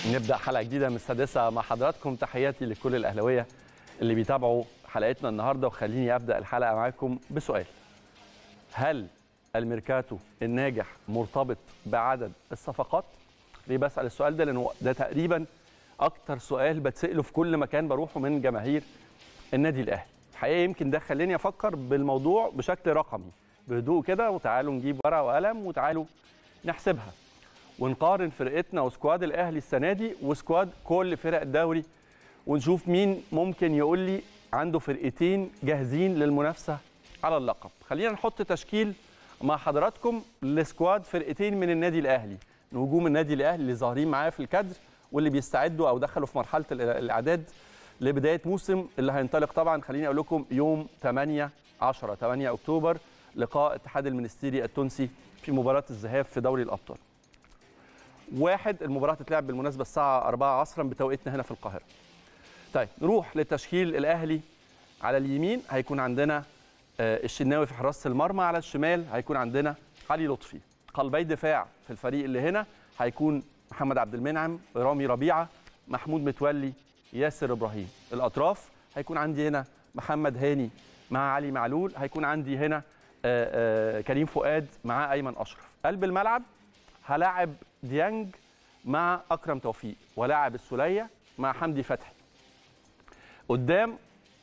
نبدا حلقه جديده من السادسه مع حضراتكم تحياتي لكل الاهلاويه اللي بيتابعوا حلقتنا النهارده وخليني ابدا الحلقه معاكم بسؤال هل الميركاتو الناجح مرتبط بعدد الصفقات ليه بسال السؤال ده لانه ده تقريبا اكتر سؤال بتساله في كل مكان بروحه من جماهير النادي الاهلي الحقيقه يمكن ده خلاني افكر بالموضوع بشكل رقمي بهدوء كده وتعالوا نجيب ورقه وقلم وتعالوا نحسبها ونقارن فرقتنا وسكواد الاهلي السنه دي وسكواد كل فرق الدوري ونشوف مين ممكن يقول لي عنده فرقتين جاهزين للمنافسه على اللقب خلينا نحط تشكيل مع حضراتكم لسكواد فرقتين من النادي الاهلي نجوم النادي الاهلي اللي ظاهرين معايا في الكادر واللي بيستعدوا او دخلوا في مرحله الاعداد لبدايه موسم اللي هينطلق طبعا خليني اقول لكم يوم 8 10 8 اكتوبر لقاء اتحاد المنستيري التونسي في مباراه الذهاب في دوري الابطال واحد المباراه هتتلعب بالمناسبه الساعه 4 عصرا بتوقيتنا هنا في القاهره طيب نروح لتشكيل الاهلي على اليمين هيكون عندنا الشناوي في حراسه المرمى على الشمال هيكون عندنا علي لطفي قلبي دفاع في الفريق اللي هنا هيكون محمد عبد المنعم رامي ربيعه محمود متولي ياسر ابراهيم الاطراف هيكون عندي هنا محمد هاني مع علي معلول هيكون عندي هنا آآ آآ كريم فؤاد مع ايمن اشرف قلب الملعب هلاعب ديانج مع اكرم توفيق ولاعب السوليه مع حمدي فتحي قدام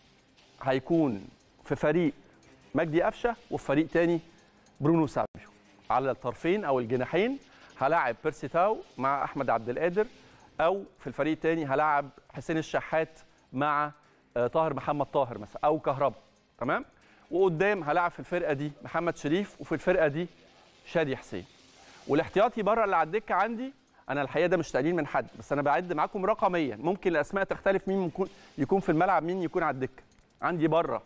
هيكون في فريق مجدي قفشه وفي فريق تاني برونو سابيو على الطرفين او الجناحين هلاعب بيرسي تاو مع احمد عبد القادر او في الفريق الثاني هلاعب حسين الشحات مع طاهر محمد طاهر مثلا او كهربا تمام وقدام هلاعب في الفرقه دي محمد شريف وفي الفرقه دي شادي حسين والاحتياطي بره اللي على الدكه عندي انا الحقيقه ده مش تقليل من حد بس انا بعد معاكم رقميا ممكن الاسماء تختلف مين ممكن يكون في الملعب مين يكون على الدكه عندي بره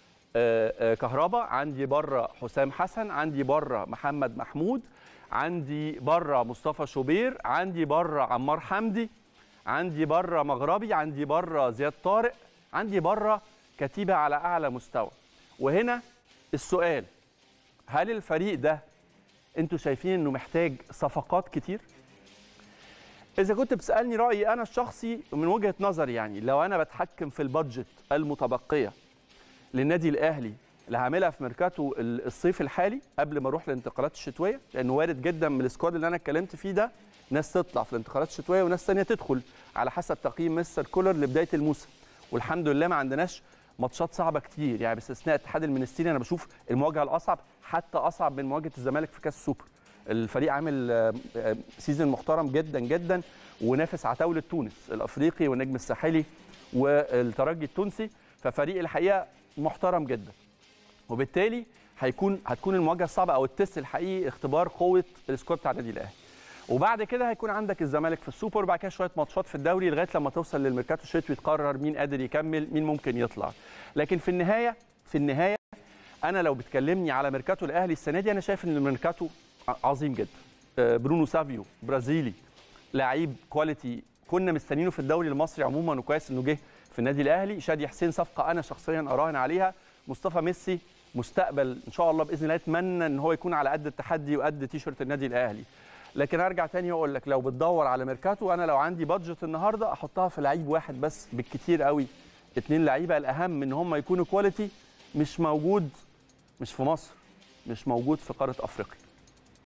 كهربا عندي بره حسام حسن عندي بره محمد محمود عندي بره مصطفى شوبير عندي بره عمار حمدي عندي بره مغربي عندي بره زياد طارق عندي بره كتيبه على اعلى مستوى وهنا السؤال هل الفريق ده انتوا شايفين انه محتاج صفقات كتير اذا كنت بتسالني رايي انا الشخصي من وجهه نظري يعني لو انا بتحكم في البادجت المتبقيه للنادي الاهلي اللي هعملها في ميركاتو الصيف الحالي قبل ما اروح للانتقالات الشتويه لانه وارد جدا من السكواد اللي انا اتكلمت فيه ده ناس تطلع في الانتقالات الشتويه وناس ثانيه تدخل على حسب تقييم مستر كولر لبدايه الموسم والحمد لله ما عندناش ماتشات صعبه كتير يعني باستثناء اتحاد المنستيري انا بشوف المواجهه الاصعب حتى اصعب من مواجهه الزمالك في كاس السوبر الفريق عامل سيزون محترم جدا جدا ونافس عتاوله تونس الافريقي والنجم الساحلي والترجي التونسي ففريق الحقيقه محترم جدا وبالتالي هيكون هتكون المواجهه الصعبه او التست الحقيقي اختبار قوه السكواد بتاع النادي الاهلي وبعد كده هيكون عندك الزمالك في السوبر وبعد كده شويه ماتشات في الدوري لغايه لما توصل للميركاتو الشتوي تقرر مين قادر يكمل مين ممكن يطلع لكن في النهايه في النهايه انا لو بتكلمني على ميركاتو الاهلي السنه دي انا شايف ان الميركاتو عظيم جدا برونو سافيو برازيلي لعيب كواليتي كنا مستنيينه في الدوري المصري عموما وكويس انه جه في النادي الاهلي شادي حسين صفقه انا شخصيا اراهن عليها مصطفى ميسي مستقبل ان شاء الله باذن الله اتمنى ان هو يكون على قد التحدي وقد تيشرت النادي الاهلي لكن ارجع تاني واقول لك لو بتدور على ميركاتو انا لو عندي بادجت النهارده احطها في لعيب واحد بس بالكتير قوي اتنين لعيبه الاهم ان هم يكونوا كواليتي مش موجود مش في مصر مش موجود في قاره افريقيا